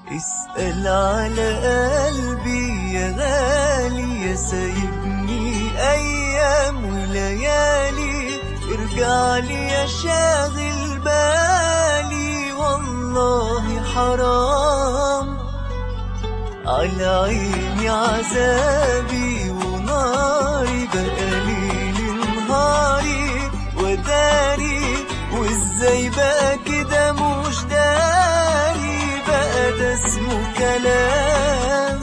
اسأل على قلبي يا غالي يا سايبني أيام وليالي ارجع لي يا شاغل بالي والله حرام على عيني عذابي وناري بقالي نهاري وداري وازاي بقى كده مش داري بقى ده اسمه كلام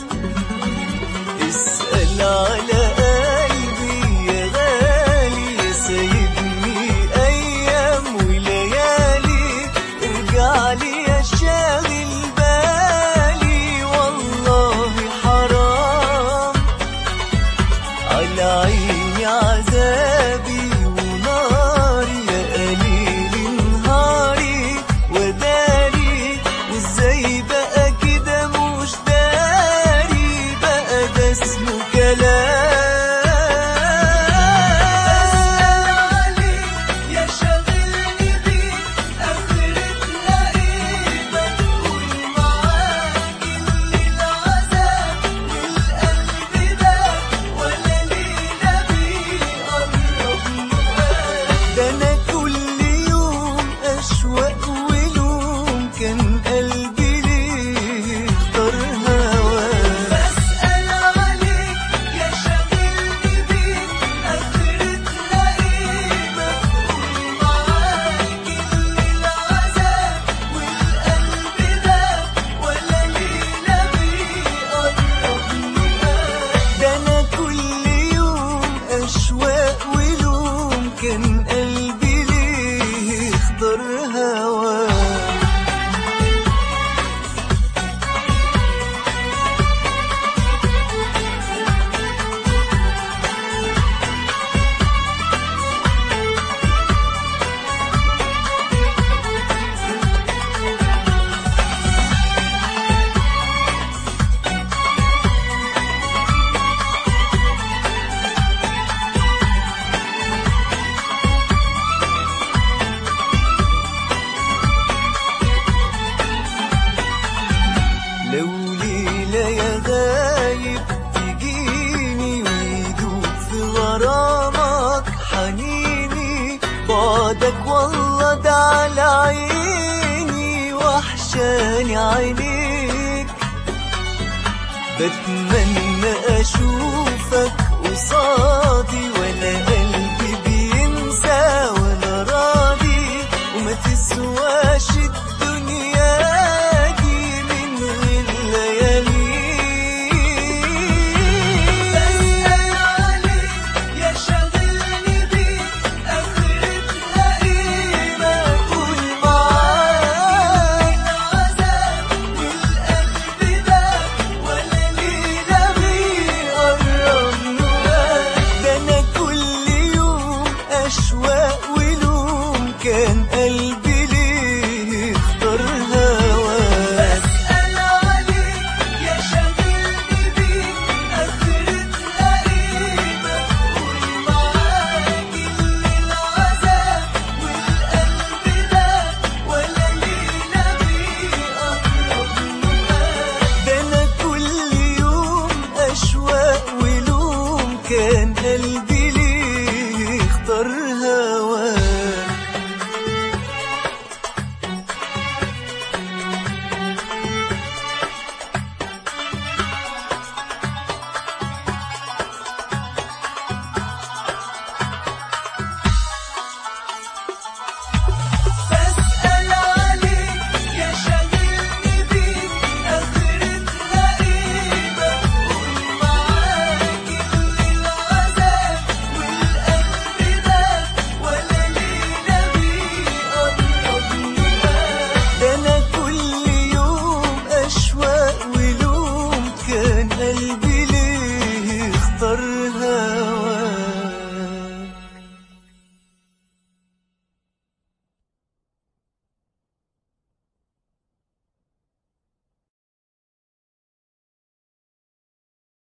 اسأل على قلبي يا غالي يا سايبني أيام وليالي ارجع لي يا شاغل بالي والله حرام على عيني عذابي وناري يا قليل نهاري وداري وازاي بقى كده مش داري بقى ده اسمه كلام يا شاغلني بيك اخرتنا ايه بقول معاك اللي العذاب والقلب ده ولا لينا بيقرب ده انا كل يوم اشواق ولوم كان قلبي ليه اختار هواك بسأل عليك يا شاغلني بيك اخرتنا ايه بقول معاك اللي العذاب والقلب ده ولا لينا بيقرب ده انا كل يوم اشواق ولوم كان قلبي ليه اختار هواك لو ليلة يا غايب تجيني ويدوب في غرامك حنيني بعدك والله ده على عيني وحشاني عينيك بتمنى اشوفك قصادي ولا قلبي بينسى ولا راضي وما تسواش